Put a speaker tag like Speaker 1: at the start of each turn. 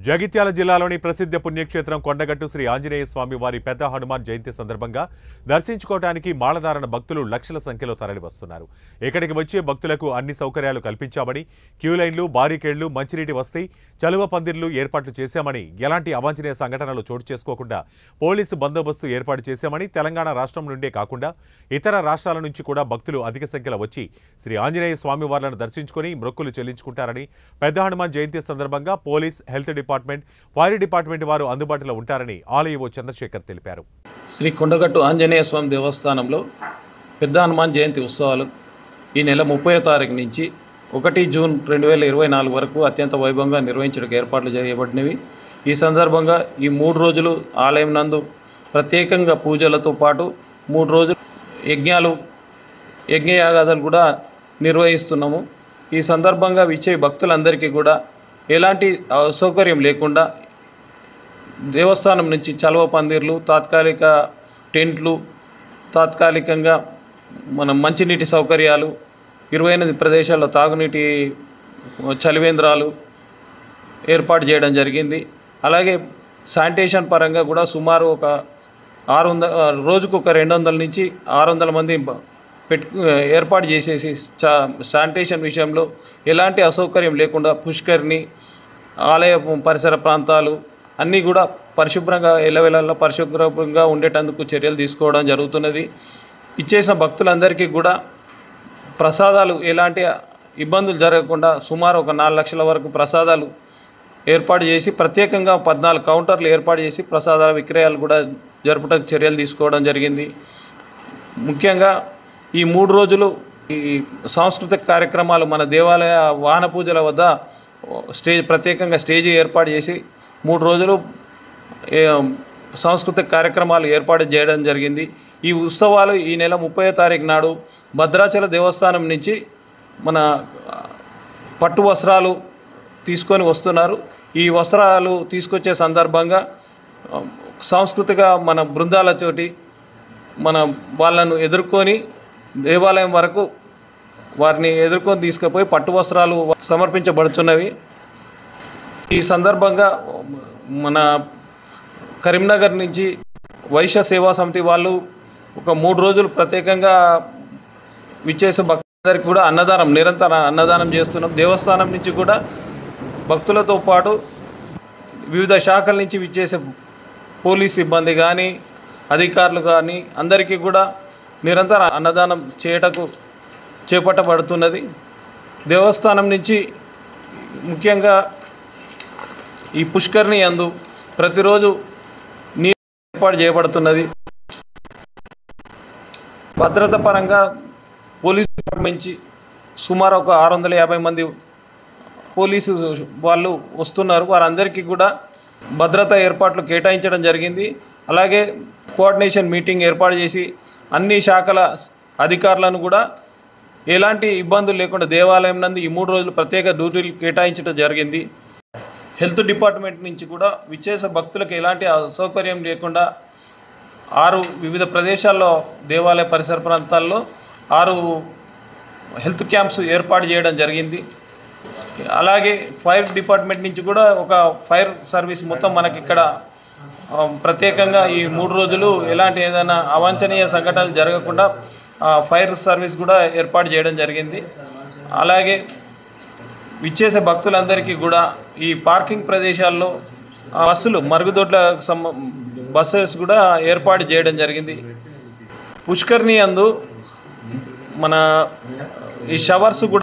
Speaker 1: జగిత్యాల జిల్లాలోని ప్రసిద్ధ పుణ్యక్షేత్రం కొండగట్టు శ్రీ ఆంజనేయ స్వామి వారి పెద్ద హనుమాన్ జయంతి సందర్భంగా దర్శించుకోవడానికి మాలధారణ భక్తులు లక్షల సంఖ్యలో తరలివస్తున్నారు ఇక్కడికి వచ్చే భక్తులకు అన్ని సౌకర్యాలు కల్పించామని క్యూ లైన్లు బారికేళ్లు మంచినీటి వసతి చలువ పందిర్లు ఏర్పాట్లు చేశామని ఎలాంటి అవాంఛనీయ సంఘటనలు చోటు చేసుకోకుండా పోలీసు బందోబస్తు ఏర్పాటు చేశామని తెలంగాణ రాష్ట్రం నుండే కాకుండా ఇతర రాష్ట్రాల నుంచి కూడా భక్తులు అధిక సంఖ్యలో వచ్చి శ్రీ ఆంజనేయ స్వామి వార్లను దర్శించుకుని మొక్కులు చెల్లించుకుంటారని పెద్ద హనుమాన్ జయంతి సందర్భంగా police health department fire department వారు అందుబాటులో ఉంటారని ఆలయో చంద్రశేఖర్ తెలిపారు
Speaker 2: శ్రీ కొండగట్టు ఆంజనేయ స్వామి దేవస్థానంలో పెద్ద హనుమాన్ జయంతి ఉత్సవాలు ఈ నెల ముప్పై తారీఖు నుంచి ఒకటి జూన్ రెండు వేల ఇరవై నాలుగు వరకు అత్యంత వైభవంగా నిర్వహించడానికి ఏర్పాట్లు చేయబడినవి ఈ సందర్భంగా ఈ మూడు రోజులు ఆలయం నందు ప్రత్యేకంగా పూజలతో పాటు మూడు రోజులు యజ్ఞాలు యజ్ఞయాగాదాలు కూడా నిర్వహిస్తున్నాము ఈ సందర్భంగా విచ్చే భక్తులందరికీ కూడా ఎలాంటి అసౌకర్యం లేకుండా దేవస్థానం నుంచి చలవ పందిర్లు తాత్కాలిక టెంట్లు తాత్కాలికంగా మన మంచినీటి సౌకర్యాలు ఇరవై ఎనిమిది ప్రదేశాల్లో తాగునీటి చలివేంద్రాలు ఏర్పాటు చేయడం జరిగింది అలాగే శానిటేషన్ పరంగా కూడా సుమారు ఒక ఆరు వందల రోజుకు ఒక రెండు వందల నుంచి ఆరు వందల మంది బ- పెట్టు ఏర్పాటు చేసేసి చా శానిటేషన్ విషయంలో ఎలాంటి అసౌకర్యం లేకుండా పుష్కర్ని ఆలయ పరిసర ప్రాంతాలు అన్నీ కూడా పరిశుభ్రంగా ఎల్లవెల్లలా పరిశుభ్రంగా ఉండేటందుకు చర్యలు తీసుకోవడం జరుగుతున్నది ఇచ్చేసిన భక్తులందరికీ కూడా ప్రసాదాలు ఎలాంటి ఇబ్బందులు జరగకుండా సుమారు ఒక నాలుగు లక్షల వరకు ప్రసాదాలు ఏర్పాటు చేసి ప్రత్యేకంగా పద్నాలుగు కౌంటర్లు ఏర్పాటు చేసి ప్రసాదాల విక్రయాలు కూడా జరుపుటకు చర్యలు తీసుకోవడం జరిగింది ముఖ్యంగా ఈ మూడు రోజులు ఈ సాంస్కృతిక కార్యక్రమాలు మన దేవాలయ వాహన పూజల వద్ద స్టేజ్ ప్రత్యేకంగా స్టేజీ ఏర్పాటు చేసి మూడు రోజులు ఏ, సాంస్కృతిక కార్యక్రమాలు ఏర్పాటు చేయడం జరిగింది ఈ ఉత్సవాలు ఈ నెల ముప్పై తారీఖు నాడు భద్రాచల దేవస్థానం నుంచి మన ఆ, పట్టు వస్త్రాలు తీసుకొని వస్తున్నారు ఈ వస్త్రాలు తీసుకొచ్చే సందర్భంగా ఆ, సాంస్కృతిక మన బృందాలతోటి మన వాళ్ళను ఎదుర్కొని దేవాలయం వరకు వారిని ఎదుర్కొని తీసుకుపోయి పట్టు వస్త్రాలు సమర్పించబడుతున్నవి ఈ సందర్భంగా మన కరీంనగర్ నుంచి వైశ్య సేవా సమితి వాళ్ళు ఒక మూడు రోజులు ప్రత్యేకంగా విచ్చేసే భక్తులందరికీ కూడా అన్నదానం నిరంతర అన్నదానం చేస్తున్నాం దేవస్థానం నుంచి కూడా భక్తులతో పాటు వివిధ శాఖల నుంచి విచ్చేసే పోలీస్ సిబ్బంది కానీ అధికారులు కానీ అందరికీ కూడా నిరంతర అన్నదానం చేయటకు చేపట్టబడుతున్నది దేవస్థానం నుంచి ముఖ్యంగా ఈ పుష్కరిణి అందు ప్రతిరోజు నీరు ఏర్పాటు చేయబడుతున్నది భద్రత పరంగా పోలీస్ డిపార్ట్మెంట్ నుంచి సుమారు ఒక ఆరు వందల యాభై మంది పోలీసు వాళ్ళు వస్తున్నారు వారందరికీ కూడా భద్రత ఏర్పాట్లు కేటాయించడం జరిగింది అలాగే కోఆర్డినేషన్ మీటింగ్ ఏర్పాటు చేసి అన్ని శాఖల అధికారులను కూడా ఎలాంటి ఇబ్బందులు లేకుండా దేవాలయం నందు ఈ మూడు రోజులు ప్రత్యేక డ్యూటీలు కేటాయించడం జరిగింది హెల్త్ డిపార్ట్మెంట్ నుంచి కూడా విశేష భక్తులకు ఎలాంటి అసౌకర్యం లేకుండా ఆరు వివిధ ప్రదేశాల్లో దేవాలయ పరిసర ప్రాంతాల్లో ఆరు హెల్త్ క్యాంప్స్ ఏర్పాటు చేయడం జరిగింది అలాగే ఫైర్ డిపార్ట్మెంట్ నుంచి కూడా ఒక ఫైర్ సర్వీస్ మొత్తం మనకి ఇక్కడ ఆ, ప్రత్యేకంగా ఈ మూడు రోజులు ఎలాంటి ఏదైనా అవాంఛనీయ సంఘటనలు జరగకుండా ఆ, ఫైర్ సర్వీస్ కూడా ఏర్పాటు చేయడం జరిగింది అలాగే విచ్చేసే భక్తులందరికీ కూడా ఈ పార్కింగ్ ప్రదేశాల్లో ఆ, బస్సులు మరుగుదొడ్ల సంబ బస్సెస్ కూడా ఏర్పాటు చేయడం జరిగింది పుష్కర్ని అందు మన ఈ షవర్స్ కూడా